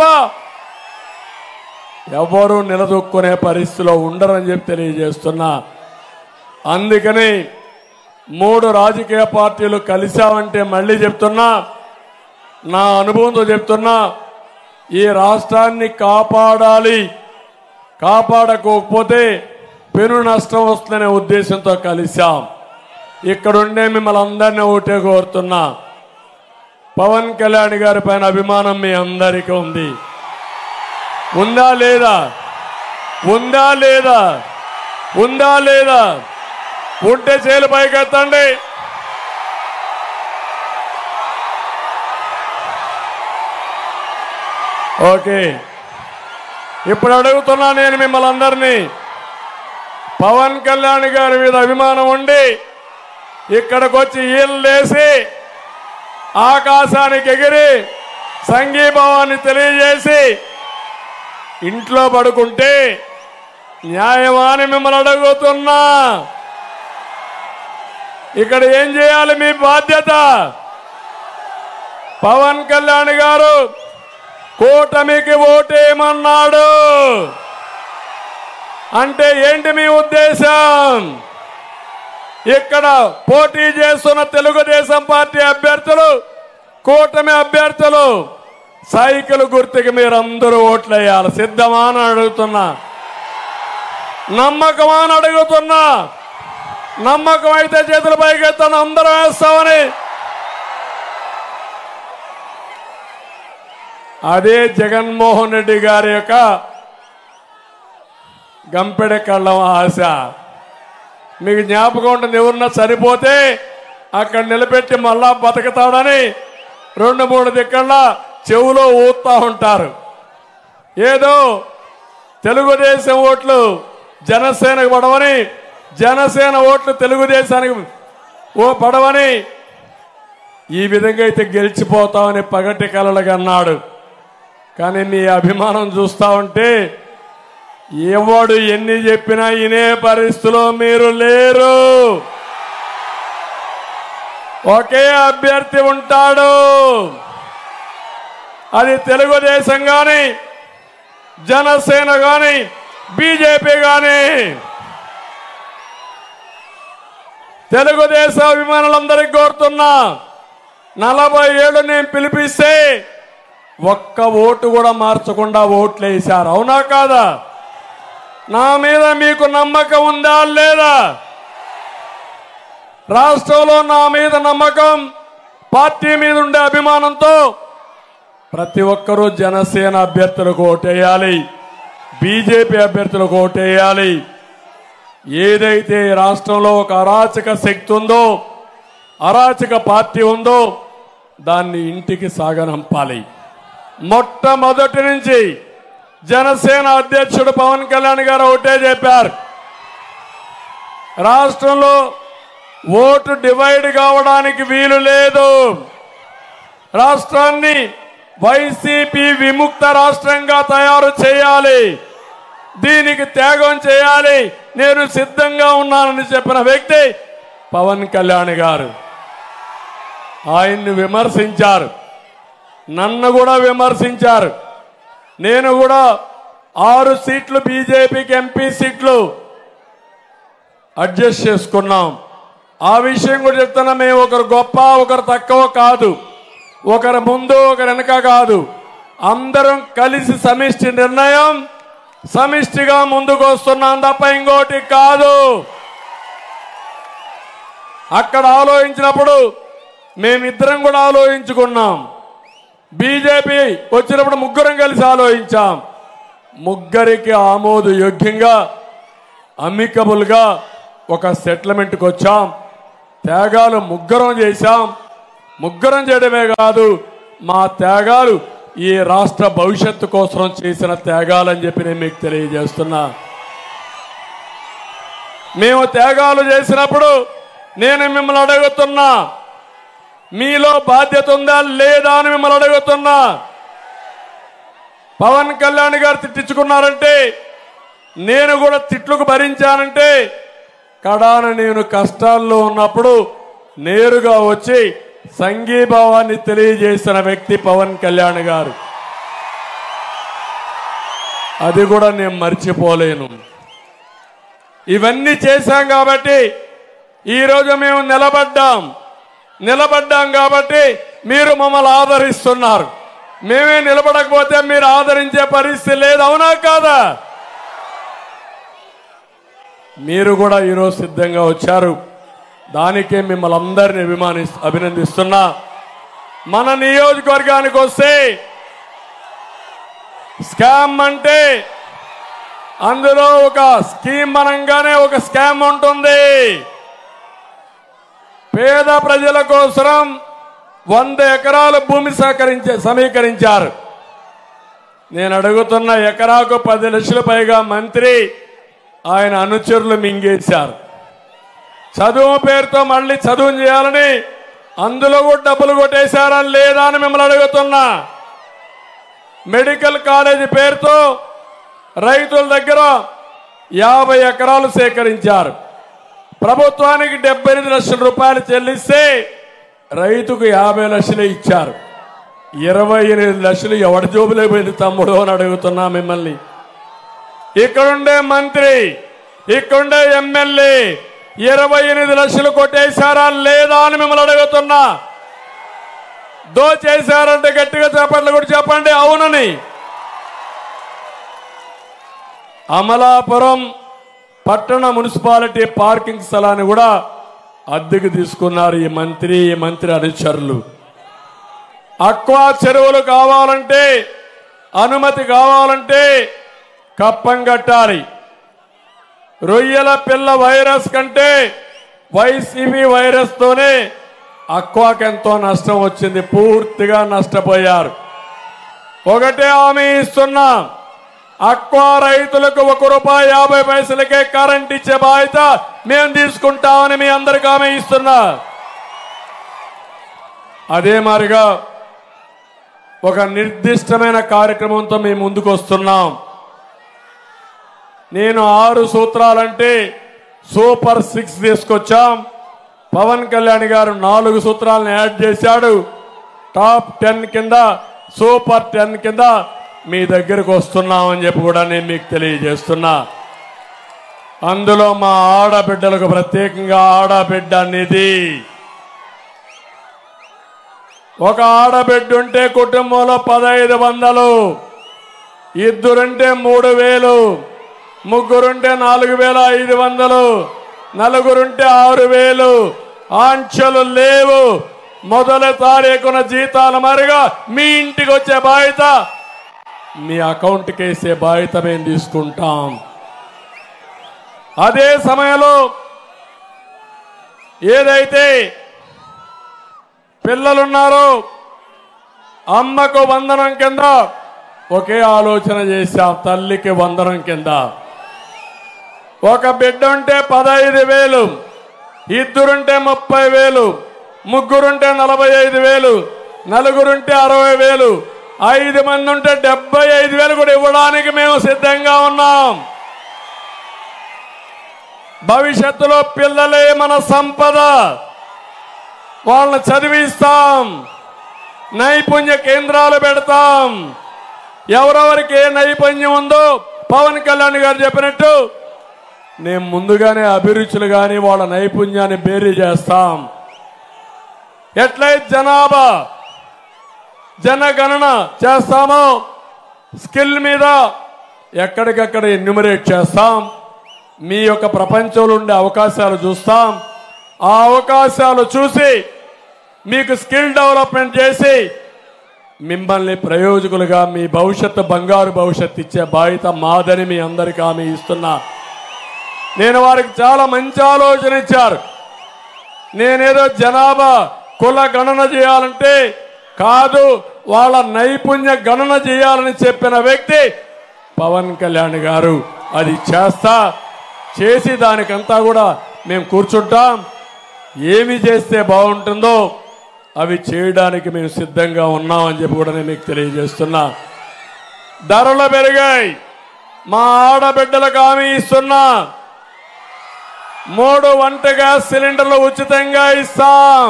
ఎవరు నిలదొక్కునే పరిస్థితిలో ఉండరని చెప్పి తెలియజేస్తున్నా అందుకని మూడు రాజకీయ పార్టీలు కలిశామంటే మళ్ళీ చెప్తున్నా నా అనుభవంతో చెప్తున్నా ఈ రాష్ట్రాన్ని కాపాడాలి కాపాడకపోతే పెను నష్టం వస్తుందనే ఉద్దేశంతో కలిశాం ఇక్కడుండే మిమ్మల్ని అందరినీ ఒకటే కోరుతున్నా పవన్ కళ్యాణ్ గారి పైన అభిమానం మీ అందరికీ ఉంది ఉందా లేదా ఉందా లేదా ఉందా లేదా ఉంటే చేలు పైకెత్తండి ఓకే ఇప్పుడు అడుగుతున్నా నేను మిమ్మల్ని అందరినీ పవన్ కళ్యాణ్ గారి మీద అభిమానం ఉండి ఇక్కడికి వచ్చి ఈళ్ళేసి ఆకాశానికి ఎగిరి సంఘీభావాన్ని తెలియజేసి ఇంట్లో పడుకుంటే న్యాయమాని మిమ్మల్ని అడుగుతున్నా ఇక్కడ ఏం చేయాలి మీ బాధ్యత పవన్ కళ్యాణ్ గారు కూటమికి ఓటేయమన్నాడు అంటే ఏంటి మీ ఉద్దేశం ఇక్కడ పోటీ చేస్తున్న తెలుగుదేశం పార్టీ అభ్యర్థులు కూటమి అభ్యర్థులు సైకిల్ గుర్తుకి మీరందరూ ఓట్లేయాలి సిద్ధమా అని అడుగుతున్నా నమ్మకమా అని అడుగుతున్నా నమ్మకం అయితే చేతుల పైకెత్తాను అందరం వేస్తామని అదే జగన్మోహన్ రెడ్డి గారి యొక్క గంపెడ కళ్ళం ఆశ మీకు జ్ఞాపకం ఉంటుంది ఎవరన్నా చనిపోతే అక్కడ నిలబెట్టి మళ్ళా బతుకుతాడని రెండు మూడు దిక్కల్లా చెవులో ఊతా ఉంటారు ఏదో తెలుగుదేశం ఓట్లు జనసేనకు పడవని జనసేన ఓట్లు తెలుగుదేశానికి ఓ పడవని ఈ విధంగా అయితే గెలిచిపోతామని పగటి కలలుగా అన్నాడు కానీ నీ అభిమానం చూస్తా ఉంటే ఎవడు ఎన్ని చెప్పినా ఇనే పరిస్థితిలో మీరు లేరు ఒకే అభ్యర్థి ఉంటాడు అది తెలుగుదేశం గాని జనసేన గాని బీజేపీ గాని తెలుగుదేశం అభిమానులందరికీ కోరుతున్నా నలభై ఏళ్ళు నేను పిలిపిస్తే ఒక్క ఓటు కూడా మార్చకుండా ఓట్లు వేశారు అవునా కాదా నా మీద మీకు నమ్మకం ఉందా లేదా రాష్ట్రంలో నా మీద నమ్మకం పార్టీ మీద ఉండే అభిమానంతో ప్రతి ఒక్కరూ జనసేన అభ్యర్థులకు ఓటేయాలి బీజేపీ అభ్యర్థులకు ఓటేయాలి ఏదైతే ఈ రాష్ట్రంలో ఒక అరాచక శక్తి ఉందో అరాచక పార్టీ ఉందో దాన్ని ఇంటికి సాగనంపాలి మొట్టమొదటి నుంచి జనసేన అధ్యక్షుడు పవన్ కళ్యాణ్ గారు ఒకటే చెప్పారు రాష్ట్రంలో ఓటు డివైడ్ కావడానికి వీలు లేదు రాష్ట్రాన్ని వైసీపీ విముక్త రాష్ట్రంగా తయారు చేయాలి దీనికి త్యాగం చేయాలి నేను సిద్ధంగా ఉన్నానని చెప్పిన వ్యక్తి పవన్ కళ్యాణ్ గారు ఆయన్ని విమర్శించారు నన్ను కూడా విమర్శించారు నేను కూడా ఆరు సీట్లు బీజేపీకి ఎంపీ సీట్లు అడ్జస్ట్ చేసుకున్నాం ఆ విషయం కూడా చెప్తున్నా మేము ఒకరు గొప్ప ఒకరు తక్కువ కాదు ఒకరు ముందు ఒకరు వెనక కాదు అందరం కలిసి సమిష్టి నిర్ణయం సమిష్టిగా ముందుకు వస్తున్నాం తప్ప ఇంకోటి కాదు అక్కడ ఆలోచించినప్పుడు మేమిద్దరం కూడా ఆలోచించుకున్నాం బీజేపీ వచ్చినప్పుడు ముగ్గురం కలిసి ఆలోచించాం ముగ్గురికి ఆమోదయోగ్యంగా అమికబుల్ గా ఒక సెటిల్మెంట్కి వచ్చాం త్యాగాలు ముగ్గురం చేశాం ముగ్గురం చేయడమే కాదు మా త్యాగాలు ఈ రాష్ట్ర భవిష్యత్తు కోసం చేసిన త్యాగాలని చెప్పి నేను మీకు తెలియజేస్తున్నా మేము త్యాగాలు చేసినప్పుడు నేను మిమ్మల్ని అడుగుతున్నా మీలో బాధ్యత ఉందా లేదా అని మిమ్మల్ని అడుగుతున్నా పవన్ కళ్యాణ్ గారు తిట్టించుకున్నారంటే నేను కూడా తిట్లకు భరించానంటే కడాన నేను కష్టాల్లో ఉన్నప్పుడు నేరుగా వచ్చి సంఘీభావాన్ని తెలియజేసిన వ్యక్తి పవన్ కళ్యాణ్ గారు అది కూడా నేను మర్చిపోలేను ఇవన్నీ చేశాం కాబట్టి ఈరోజు మేము నిలబడ్డాం నిలబడ్డాం కాబట్టి మీరు మమ్మల్ని ఆదరిస్తున్నారు మేమే నిలబడకపోతే మీరు ఆదరించే పరిస్థితి లేదు అవునా కాదా మీరు కూడా ఈరోజు సిద్ధంగా వచ్చారు దానికే మిమ్మల్ని అందరిని అభిమాని అభినందిస్తున్నా మన నియోజకవర్గానికి వస్తే స్కామ్ అంటే అందులో ఒక స్కీమ్ మనంగానే ఒక స్కామ్ ఉంటుంది పేద ప్రజల కోసం వంద ఎకరాల భూమి సహకరించే సమీకరించారు నేను అడుగుతున్న ఎకరాకు పది లక్షల పైగా మంత్రి ఆయన అనుచరులు మింగేశారు చదువు పేరుతో మళ్ళీ చదువు చేయాలని అందులో కూడా డబ్బులు కొట్టేశారా లేదా అని మిమ్మల్ని అడుగుతున్నా మెడికల్ కాలేజీ పేరుతో రైతుల దగ్గర యాభై ఎకరాలు సేకరించారు ప్రభుత్వానికి డెబ్బై ఎనిమిది లక్షల రూపాయలు చెల్లిస్తే రైతుకు యాభై లక్షలే ఇచ్చారు ఇరవై ఎనిమిది లక్షలు ఎవడి జోబులో పోయింది తమ్ముడు అని అడుగుతున్నా మిమ్మల్ని ఇక్కడుండే మంత్రి ఇక్కడుండే ఎమ్మెల్యే ఇరవై ఎనిమిది లక్షలు కొట్టేశారా లేదా అని మిమ్మల్ని అడుగుతున్నా దోచేశారంటే గట్టిగా చెప్పండి కూడా చెప్పండి అవునని అమలాపురం పట్టణ మున్సిపాలిటీ పార్కింగ్ స్థలాన్ని కూడా అద్దెకు తీసుకున్నారు ఈ మంత్రి ఈ మంత్రి అనుచరులు అక్వా చెరువులు కావాలంటే అనుమతి కావాలంటే కప్పం కట్టాలి రొయ్యల పిల్ల వైరస్ కంటే వైసీపీ వైరస్ తోనే అక్వాకి ఎంతో నష్టం వచ్చింది పూర్తిగా నష్టపోయారు ఒకటే హామీ ఇస్తున్నా అక్వా రైతులకు ఒక రూపాయి యాభై పైసలకే కరెంట్ ఇచ్చే బాధ్యత మేము తీసుకుంటామని మీ అందరికి హామీ ఇస్తున్నా అదే మారిగా ఒక నిర్దిష్టమైన కార్యక్రమంతో మేము ముందుకు వస్తున్నాం నేను ఆరు సూత్రాలంటే సూపర్ సిక్స్ తీసుకొచ్చాం పవన్ కళ్యాణ్ గారు నాలుగు సూత్రాలను యాడ్ చేశాడు టాప్ టెన్ కింద సూపర్ టెన్ కింద మీ దగ్గరకు వస్తున్నామని చెప్పి కూడా నేను మీకు తెలియజేస్తున్నా అందులో మా ఆడబిడ్డలకు ప్రత్యేకంగా ఆడబిడ్డ నిధి ఒక ఆడబిడ్డ ఉంటే కుటుంబంలో పదహైదు వందలు ఇద్దరుంటే మూడు వేలు ముగ్గురుంటే నాలుగు వేల ఐదు వందలు నలుగురుంటే ఆరు వేలు ఆంక్షలు లేవు మొదటి తారీఖున జీతాల మరుగా మీ ఇంటికి వచ్చే బాధ్యత మీ అకౌంట్కి వేసే బాధ్యత మేము తీసుకుంటాం అదే సమయంలో ఏదైతే పిల్లలున్నారో అమ్మకు వందనం కింద ఒకే ఆలోచన చేశాం తల్లికి వందనం కింద ఒక బిడ్డ ఉంటే పదహైదు వేలు ఇద్దరుంటే ముప్పై వేలు ముగ్గురుంటే నలభై ఐదు వేలు నలుగురుంటే అరవై వేలు ఐదు మంది ఉంటే డెబ్బై ఐదు వేలు కూడా ఇవ్వడానికి మేము సిద్ధంగా ఉన్నాం భవిష్యత్తులో పిల్లలే మన సంపద వాళ్ళని చదివిస్తాం నైపుణ్య కేంద్రాలు పెడతాం ఎవరెవరికి ఏ నైపుణ్యం ఉందో పవన్ కళ్యాణ్ గారు చెప్పినట్టు నేను ముందుగానే అభిరుచులు కానీ వాళ్ళ నైపుణ్యాన్ని బేరీ చేస్తాం ఎట్లయితే జనాభా జనగణన చేస్తామో స్కిల్ మీద ఎక్కడికక్కడ ఎన్యూమరేట్ చేస్తాం మీ యొక్క ప్రపంచంలో ఉండే అవకాశాలు చూస్తాం ఆ అవకాశాలు చూసి మీకు స్కిల్ డెవలప్మెంట్ చేసి మిమ్మల్ని ప్రయోజకులుగా మీ భవిష్యత్తు బంగారు భవిష్యత్తు ఇచ్చే బాధ్యత మాదని మీ అందరికీ హామీ ఇస్తున్నా నేను వారికి చాలా మంచి ఆలోచన ఇచ్చారు నేనేదో జనాభా కుల గణన చేయాలంటే కాదు వాళ్ళ నైపుణ్య గణన చేయాలని చెప్పిన వ్యక్తి పవన్ కళ్యాణ్ గారు అది చేస్తా చేసి దానికంతా కూడా మేము కూర్చుంటాం ఏమి చేస్తే బాగుంటుందో అవి చేయడానికి మేము సిద్ధంగా ఉన్నామని చెప్పి కూడా నేను మీకు తెలియజేస్తున్నా ధరలు పెరిగాయి మా ఆడబిడ్డలకు హామీ ఇస్తున్నా మూడు వంట గ్యాస్ సిలిండర్లు ఉచితంగా ఇస్తాం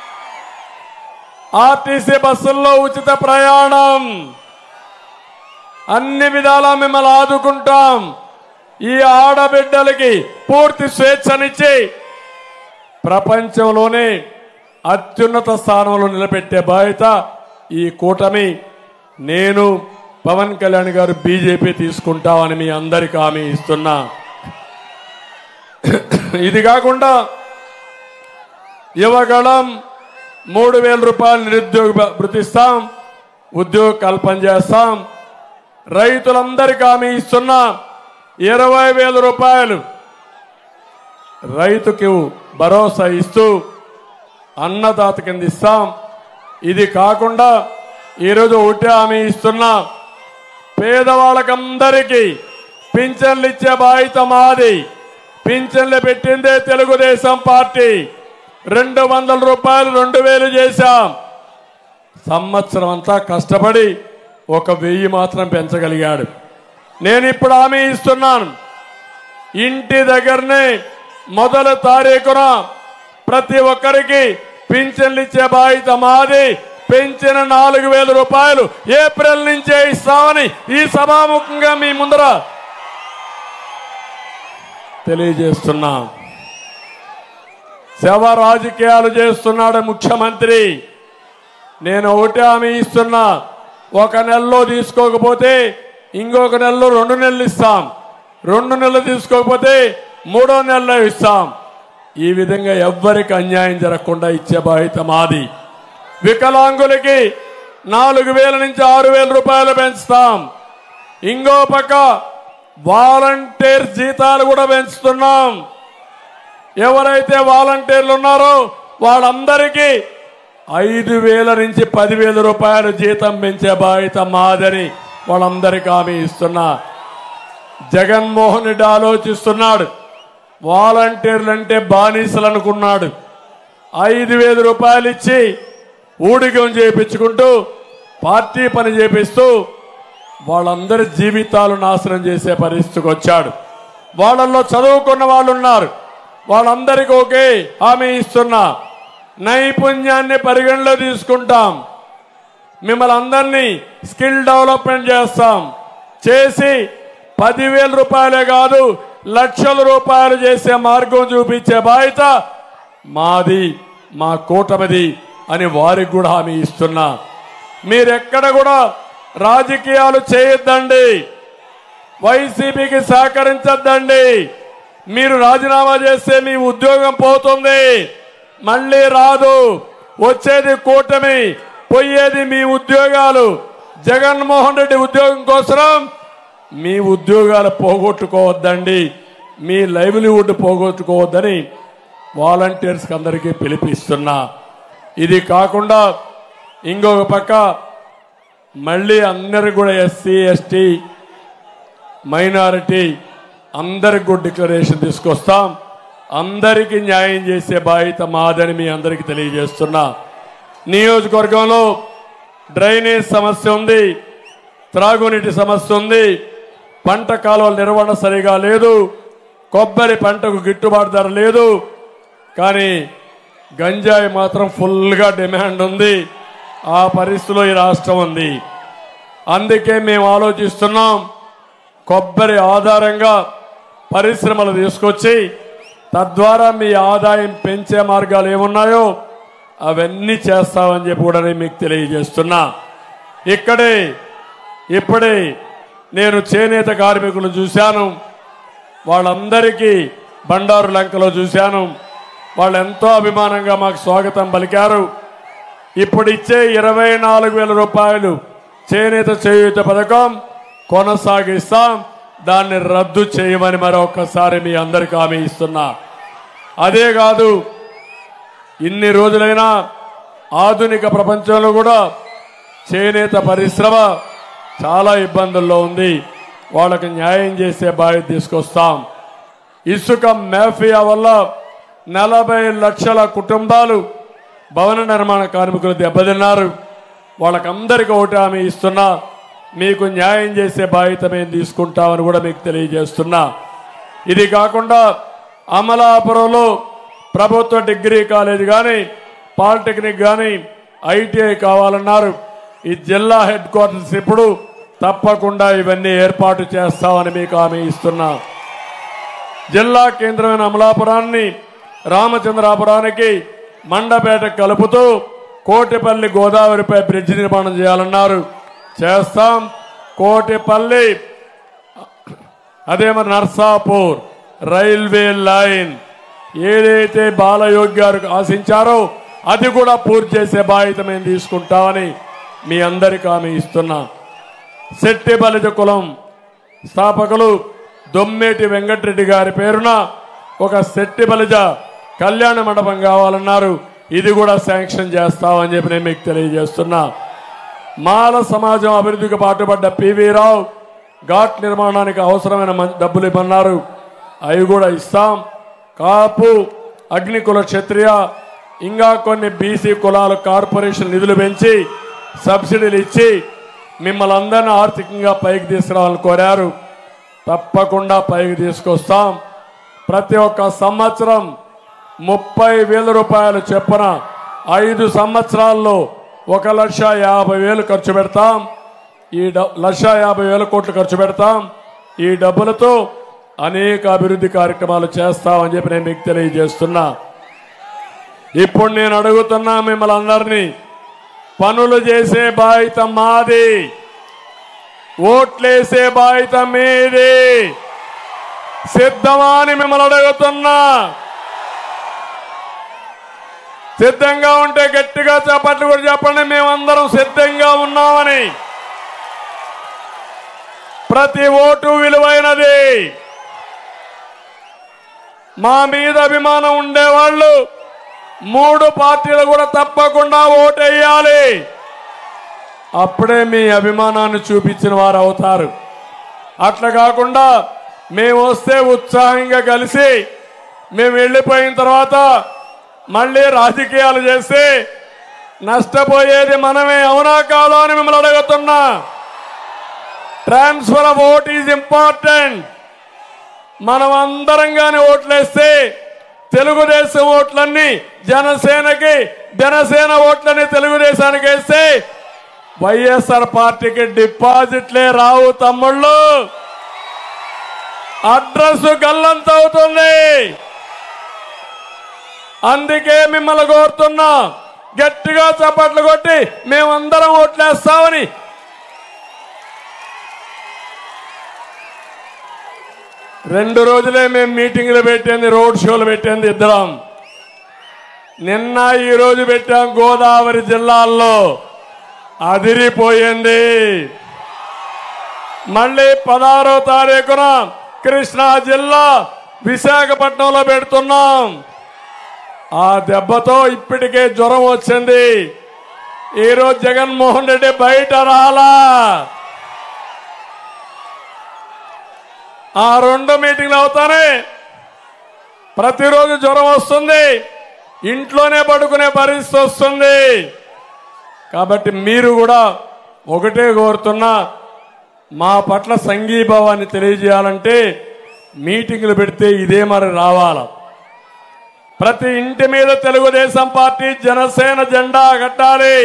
ఆర్టీసీ బస్సుల్లో ఉచిత ప్రయాణం అన్ని విధాలా మిమ్మల్ని ఆదుకుంటాం ఈ ఆడబిడ్డలకి పూర్తి స్వేచ్ఛనిచ్చి ప్రపంచంలోనే అత్యున్నత స్థానంలో నిలబెట్టే బాధ్యత ఈ కూటమి నేను పవన్ కళ్యాణ్ గారు బీజేపీ తీసుకుంటామని మీ అందరికీ హామీ ఇస్తున్నా ఇది కాకుండా యువగళం మూడు వేల రూపాయలు నిరుద్యోగ భృతిస్తాం ఉద్యోగ కల్పన చేస్తాం రైతులందరికీ హామీ ఇస్తున్నా ఇరవై వేల రూపాయలు రైతుకు భరోసా ఇస్తూ అన్నదాత కింద ఇస్తాం ఇది కాకుండా ఈరోజు ఒకటే హామీ ఇస్తున్నా పేదవాళ్ళకందరికీ పింఛన్లు ఇచ్చే బాధ్యత మాది పింఛన్లు పెట్టిందే తెలుగుదేశం పార్టీ రెండు వందల రూపాయలు రెండు వేలు చేశాం సంవత్సరం అంతా కష్టపడి ఒక వెయ్యి మాత్రం పెంచగలిగాడు నేను ఇప్పుడు హామీ ఇస్తున్నాను ఇంటి దగ్గరనే మొదటి తారీఖున ప్రతి ఒక్కరికి పింఛన్లు ఇచ్చే బాధ్యత మాది పెంచిన నాలుగు వేల రూపాయలు ఏప్రిల్ నుంచే ఇస్తామని ఈ సభాముఖంగా మీ ముందర తెలియజేస్తున్నా శవ రాజకీయాలు చేస్తున్నాడు ముఖ్యమంత్రి నేను ఒకటి హామీ ఇస్తున్నా ఒక నెలలో తీసుకోకపోతే ఇంకొక నెలలో రెండు నెలలు ఇస్తాం రెండు నెలలు తీసుకోకపోతే మూడో నెలలో ఇస్తాం ఈ విధంగా ఎవ్వరికి అన్యాయం జరగకుండా ఇచ్చే బాధ్యత మాది వికలాంగులకి నాలుగు వేల నుంచి ఆరు వేల రూపాయలు పెంచుతాం ఇంకో పక్క వాలంటీర్ జీతాలు కూడా పెంచుతున్నాం ఎవరైతే వాలంటీర్లు ఉన్నారో వాళ్ళందరికీ ఐదు వేల నుంచి పదివేల రూపాయలు జీతం పెంచే బాధ్యత మాదని వాళ్ళందరికీ హామీ ఇస్తున్నా జగన్మోహన్ రెడ్డి ఆలోచిస్తున్నాడు వాలంటీర్లు అంటే బానిసలు అనుకున్నాడు ఐదు వేల రూపాయలు ఇచ్చి ఊడిగం చేయించుకుంటూ పార్టీ పని చేపిస్తూ వాళ్ళందరి జీవితాలు నాశనం చేసే పరిస్థితికి వచ్చాడు వాళ్ళల్లో చదువుకున్న వాళ్ళు ఉన్నారు వాళ్ళందరికీ ఒకే హామీ ఇస్తున్నా నైపుణ్యాన్ని పరిగణలో తీసుకుంటాం మిమ్మల్ని అందరినీ స్కిల్ డెవలప్మెంట్ చేస్తాం చేసి పదివేల రూపాయలే కాదు లక్షల రూపాయలు చేసే మార్గం చూపించే బాధ్యత మాది మా కూటమిది అని వారికి కూడా హామీ ఇస్తున్నా మీరెక్కడ కూడా రాజకీయాలు చేయొద్దండి వైసీపీకి సహకరించద్దండి మీరు రాజీనామా చేస్తే మీ ఉద్యోగం పోతుంది మళ్ళీ రాదు వచ్చేది కూటమి పోయేది మీ ఉద్యోగాలు జగన్మోహన్ రెడ్డి ఉద్యోగం కోసం మీ ఉద్యోగాలు పోగొట్టుకోవద్దండి మీ లైవ్లీవుడ్ పోగొట్టుకోవద్దని వాలంటీర్స్ అందరికీ పిలిపిస్తున్నా ఇది కాకుండా ఇంకొక పక్క మళ్ళీ అందరికి కూడా ఎస్సీ ఎస్టీ మైనారిటీ అందరికి కూడా డిక్లరేషన్ తీసుకొస్తాం అందరికీ న్యాయం చేసే బాధ్యత మాదని మీ అందరికీ తెలియజేస్తున్నా నియోజకవర్గంలో డ్రైనేజ్ సమస్య ఉంది త్రాగునీటి సమస్య ఉంది పంట కాలువల నిర్వహణ సరిగా లేదు కొబ్బరి పంటకు గిట్టుబాటు ధర లేదు కానీ గంజాయి మాత్రం ఫుల్గా డిమాండ్ ఉంది ఆ పరిస్థితిలో ఈ రాష్ట్రం ఉంది అందుకే మేము ఆలోచిస్తున్నాం కొబ్బరి ఆధారంగా పరిశ్రమలు తీసుకొచ్చి తద్వారా మీ ఆదాయం పెంచే మార్గాలు ఏమున్నాయో అవన్నీ చేస్తామని చెప్పి కూడా నేను మీకు తెలియజేస్తున్నా ఇక్కడే ఇప్పుడే నేను చేనేత కార్మికులు చూశాను వాళ్ళందరికీ బండారు లంకలో చూశాను వాళ్ళు ఎంతో అభిమానంగా మాకు స్వాగతం పలికారు ఇప్పుడు ఇచ్చే ఇరవై నాలుగు వేల రూపాయలు చేనేత చేయూత పథకం కొనసాగిస్తాం దాన్ని రద్దు చేయమని మరొకసారి మీ అందరికీ హామీ ఇస్తున్నా అదే కాదు ఇన్ని రోజులైనా ఆధునిక ప్రపంచంలో కూడా చేనేత పరిశ్రమ చాలా ఇబ్బందుల్లో ఉంది వాళ్ళకి న్యాయం చేసే బాధ్యత తీసుకొస్తాం ఇసుక మాఫియా వల్ల నలభై లక్షల కుటుంబాలు భవన నిర్మాణ కార్మికులు దెబ్బతిన్నారు వాళ్ళకందరికీ ఒకటి హామీ ఇస్తున్నా మీకు న్యాయం చేసే బాధ్యత మేము తీసుకుంటామని కూడా మీకు తెలియజేస్తున్నా ఇది కాకుండా అమలాపురంలో ప్రభుత్వ డిగ్రీ కాలేజ్ కానీ పాలిటెక్నిక్ కానీ ఐటీఐ కావాలన్నారు ఈ జిల్లా హెడ్ క్వార్టర్స్ ఇప్పుడు తప్పకుండా ఇవన్నీ ఏర్పాటు చేస్తామని మీకు హామీ ఇస్తున్నా జిల్లా కేంద్రమైన అమలాపురాన్ని రామచంద్రాపురానికి మండపేట కలుపుతూ కోటిపల్లి గోదావరిపై బ్రిడ్జ్ నిర్మాణం చేయాలన్నారు చేస్తాం కోటిపల్లి అదే మరి నర్సాపూర్ రైల్వే లైన్ ఏదైతే బాలయోగి గారు ఆశించారో అది కూడా పూర్తి చేసే బాధ్యత మేము తీసుకుంటామని మీ అందరికీ హామీ ఇస్తున్నా శెట్టి బలిజ కులం స్థాపకులు దొమ్మేటి వెంకటరెడ్డి గారి పేరున ఒక శెట్టి బలిజ కళ్యాణ మండపం కావాలన్నారు ఇది కూడా శాంక్షన్ చేస్తామని చెప్పి నేను మీకు తెలియజేస్తున్నా మాల సమాజం అభివృద్ధికి పాటుపడ్డ పివి రావు ఘాట్ నిర్మాణానికి అవసరమైన మం- డబ్బులు ఇవ్వన్నారు అవి కూడా ఇస్తాం కాపు అగ్నికుల క్షత్రియ ఇంకా కొన్ని బీసీ కులాల కార్పొరేషన్ నిధులు పెంచి సబ్సిడీలు ఇచ్చి మిమ్మల్ని అందరినీ ఆర్థికంగా పైకి తీసుకురావాలని కోరారు తప్పకుండా పైకి తీసుకొస్తాం ప్రతి ఒక్క సంవత్సరం ముప్పై వేల రూపాయలు చొప్పున ఐదు సంవత్సరాల్లో ఒక లక్ష యాభై వేలు ఖర్చు పెడతాం ఈ డ- లక్ష యాభై వేల కోట్లు ఖర్చు పెడతాం ఈ డబ్బులతో అనేక అభివృద్ధి కార్యక్రమాలు చేస్తామని చెప్పి నేను మీకు తెలియజేస్తున్నా ఇప్పుడు నేను అడుగుతున్నా మిమ్మల్ని అందరినీ పనులు చేసే బాధ్యత మాది ఓట్లేసే బాధ్యత మీది సిద్ధమా అని మిమ్మల్ని అడుగుతున్నా సిద్ధంగా ఉంటే గట్టిగా చప్పట్లు కూడా చెప్పండి మేమందరం సిద్ధంగా ఉన్నామని ప్రతి ఓటు విలువైనది మా మీద అభిమానం ఉండేవాళ్ళు మూడు పార్టీలు కూడా తప్పకుండా ఓటేయాలి అప్పుడే మీ అభిమానాన్ని చూపించిన వారు అవుతారు అట్లా కాకుండా మేము వస్తే ఉత్సాహంగా కలిసి మేము వెళ్ళిపోయిన తర్వాత మళ్ళీ రాజకీయాలు చేస్తే నష్టపోయేది మనమే అవునా కాదా అని మిమ్మల్ని అడుగుతున్నా transfer of vote is important మనం అందరం కానీ ఓట్లేస్తే తెలుగుదేశం ఓట్లన్నీ జనసేనకి జనసేన ఓట్లని తెలుగుదేశానికి వేస్తే వైఎస్ఆర్ పార్టీకి డిపాజిట్లే రావు తమ్ముళ్ళు అడ్రస్ గల్లంత అవుతుంది అందుకే మిమ్మల్ని కోరుతున్నా గట్టిగా చప్పట్లు కొట్టి మేమందరం ఓట్లేస్తామని రెండు రోజులే మేము మీటింగ్లు పెట్టింది రోడ్ షోలు పెట్టింది ఇద్దరం నిన్న ఈ రోజు పెట్టాం గోదావరి జిల్లాల్లో అదిరిపోయింది మళ్ళీ పదహారో తారీఖున కృష్ణా జిల్లా విశాఖపట్నంలో పెడుతున్నాం ఆ దెబ్బతో ఇప్పటికే జ్వరం వచ్చింది ఈరోజు జగన్మోహన్ రెడ్డి బయట రాలా ఆ రెండు మీటింగ్లు అవుతానే ప్రతిరోజు జ్వరం వస్తుంది ఇంట్లోనే పడుకునే పరిస్థితి వస్తుంది కాబట్టి మీరు కూడా ఒకటే కోరుతున్నా మా పట్ల సంఘీభావాన్ని తెలియజేయాలంటే మీటింగ్లు పెడితే ఇదే మరి రావాల ప్రతి ఇంటి మీద తెలుగుదేశం పార్టీ జనసేన జెండా కట్టాలి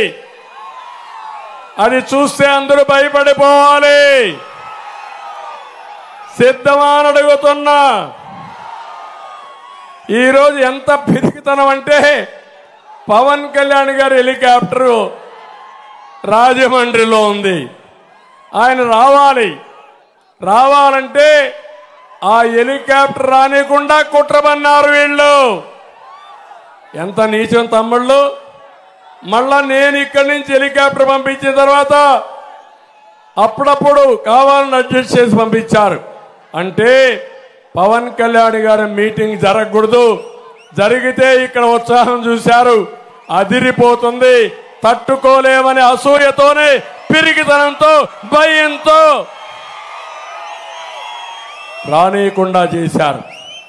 అది చూస్తే అందరూ భయపడిపోవాలి సిద్ధమా అని అడుగుతున్నా ఈరోజు ఎంత పిరికితనం అంటే పవన్ కళ్యాణ్ గారి హెలికాప్టరు రాజమండ్రిలో ఉంది ఆయన రావాలి రావాలంటే ఆ హెలికాప్టర్ రానికుండా కుట్రమన్నారు వీళ్ళు ఎంత నీచం తమ్ముళ్ళు మళ్ళా నేను ఇక్కడి నుంచి హెలికాప్టర్ పంపించిన తర్వాత అప్పుడప్పుడు కావాలని అడ్జస్ట్ చేసి పంపించారు అంటే పవన్ కళ్యాణ్ గారి మీటింగ్ జరగకూడదు జరిగితే ఇక్కడ ఉత్సాహం చూశారు అదిరిపోతుంది తట్టుకోలేమని అసూయతోనే పిరిగితనంతో భయంతో రానియకుండా చేశారు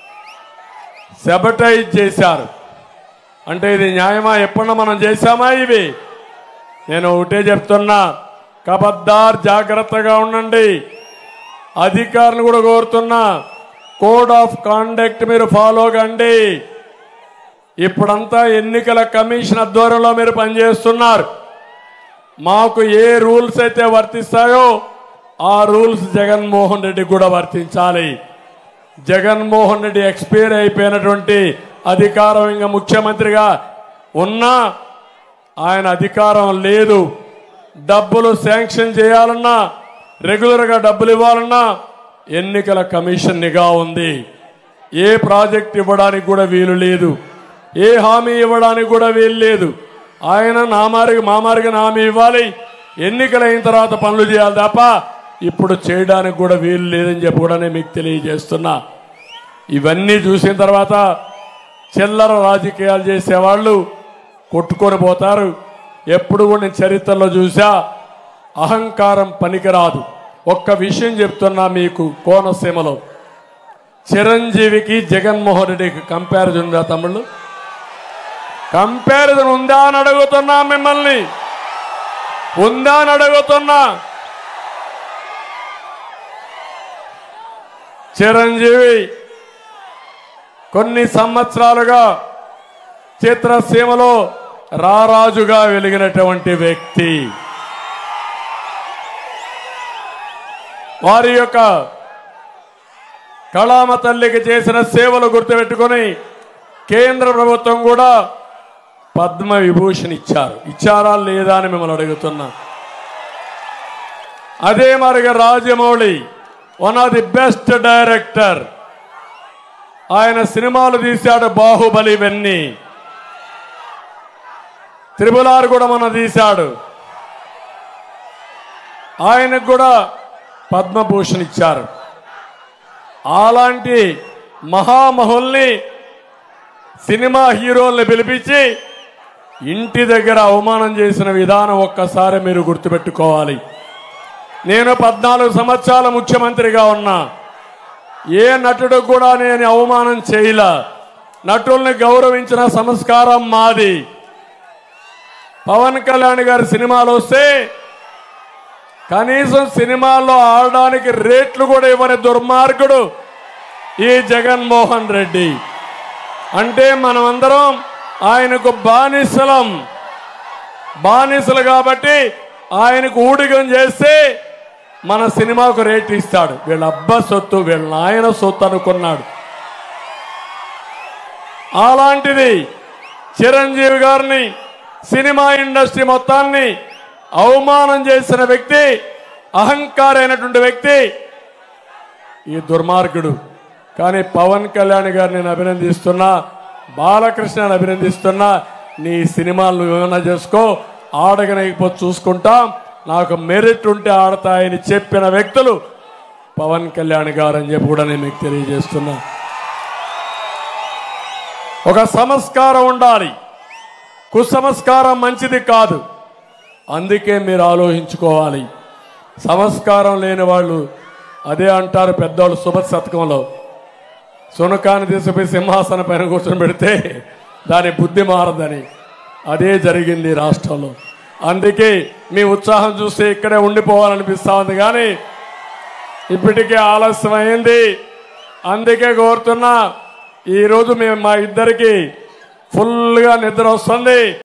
సెబటైజ్ చేశారు అంటే ఇది న్యాయమా ఎప్పుడన్నా మనం చేశామా ఇవి నేను ఒకటే చెప్తున్నా కబద్దార్ జాగ్రత్తగా ఉండండి అధికారులు కూడా కోరుతున్నా కోడ్ ఆఫ్ కాండక్ట్ మీరు ఫాలో కండి ఇప్పుడంతా ఎన్నికల కమిషన్ ఆధ్వర్యంలో మీరు పనిచేస్తున్నారు మాకు ఏ రూల్స్ అయితే వర్తిస్తాయో ఆ రూల్స్ జగన్మోహన్ రెడ్డి కూడా వర్తించాలి జగన్మోహన్ రెడ్డి ఎక్స్పైర్ అయిపోయినటువంటి అధికారం ఇంకా ముఖ్యమంత్రిగా ఉన్నా ఆయన అధికారం లేదు డబ్బులు శాంక్షన్ చేయాలన్నా రెగ్యులర్గా డబ్బులు ఇవ్వాలన్నా ఎన్నికల కమిషన్ నిఘా ఉంది ఏ ప్రాజెక్ట్ ఇవ్వడానికి కూడా వీలు లేదు ఏ హామీ ఇవ్వడానికి కూడా వీలు లేదు ఆయన నా మారికి మా మారికి హామీ ఇవ్వాలి ఎన్నికలైన తర్వాత పనులు చేయాలి తప్ప ఇప్పుడు చేయడానికి కూడా వీలు లేదని చెప్పి కూడా నేను మీకు తెలియజేస్తున్నా ఇవన్నీ చూసిన తర్వాత చిల్లర రాజకీయాలు చేసేవాళ్ళు కొట్టుకొని పోతారు ఎప్పుడు కూడా నేను చరిత్రలో చూసా అహంకారం పనికిరాదు ఒక్క విషయం చెప్తున్నా మీకు కోనసీమలో చిరంజీవికి జగన్మోహన్ రెడ్డికి కంపారిజన్ ఉందా తమ్ముళ్ళు కంపారిజన్ ఉందా అని అడుగుతున్నా మిమ్మల్ని ఉందా అని అడుగుతున్నా చిరంజీవి కొన్ని సంవత్సరాలుగా చిత్రసీమలో రారాజుగా వెలిగినటువంటి వ్యక్తి వారి యొక్క కళామ తల్లికి చేసిన సేవలు గుర్తుపెట్టుకొని కేంద్ర ప్రభుత్వం కూడా పద్మ విభూషణ్ ఇచ్చారు ఇచ్చారా లేదా అని మిమ్మల్ని అడుగుతున్నా అదే మరిగా Rajamouli one of the best director ఆయన సినిమాలు తీశాడు బాహుబలి ఇవన్నీ త్రిపుల్ ఆర్ కూడా మన తీశాడు ఆయనకు కూడా పద్మభూషణ్ ఇచ్చారు అలాంటి మహామహుల్ని సినిమా హీరోల్ని పిలిపించి ఇంటి దగ్గర అవమానం చేసిన విధానం ఒక్కసారి మీరు గుర్తుపెట్టుకోవాలి నేను పద్నాలుగు సంవత్సరాల ముఖ్యమంత్రిగా ఉన్నా ఏ నటుడు కూడా నేను అవమానం చేయలా నటుల్ని గౌరవించిన సంస్కారం మాది పవన్ కళ్యాణ్ గారి సినిమాలు వస్తే కనీసం సినిమాల్లో ఆడడానికి రేట్లు కూడా ఇవ్వని దుర్మార్గుడు ఈ జగన్మోహన్ రెడ్డి అంటే మనమందరం ఆయనకు బానిసలం బానిసలు కాబట్టి ఆయనకు ఊడిగం చేస్తే మన సినిమాకు రేట్ ఇస్తాడు వీళ్ళ అబ్బ సొత్తు వీళ్ళ నాయన సొత్తు అనుకున్నాడు అలాంటిది చిరంజీవి గారిని సినిమా ఇండస్ట్రీ మొత్తాన్ని అవమానం చేసిన వ్యక్తి అహంకారైనటువంటి వ్యక్తి ఈ దుర్మార్గుడు కానీ పవన్ కళ్యాణ్ గారిని నేను అభినందిస్తున్నా బాలకృష్ణని అభినందిస్తున్నా నీ సినిమాలు ఏమైనా చేసుకో ఆడగనకపోతే చూసుకుంటాం నాకు మెరిట్ ఉంటే ఆడతాయని చెప్పిన వ్యక్తులు పవన్ కళ్యాణ్ గారు అని చెప్పి కూడా నేను మీకు తెలియజేస్తున్నా ఒక సంస్కారం ఉండాలి కుసంస్కారం మంచిది కాదు అందుకే మీరు ఆలోచించుకోవాలి సంస్కారం లేని వాళ్ళు అదే అంటారు పెద్దవాళ్ళు శుభ శతకంలో సునకాన్ని తీసుకుపోయి సింహాసనం పైన కూర్చొని పెడితే దాని బుద్ధి మారదని అదే జరిగింది ఈ రాష్ట్రంలో అందుకే మీ ఉత్సాహం చూస్తే ఇక్కడే ఉండిపోవాలనిపిస్తా ఉంది కానీ ఇప్పటికే ఆలస్యం అయింది అందుకే కోరుతున్నా ఈరోజు మేము మా ఇద్దరికి ఫుల్గా నిద్ర వస్తుంది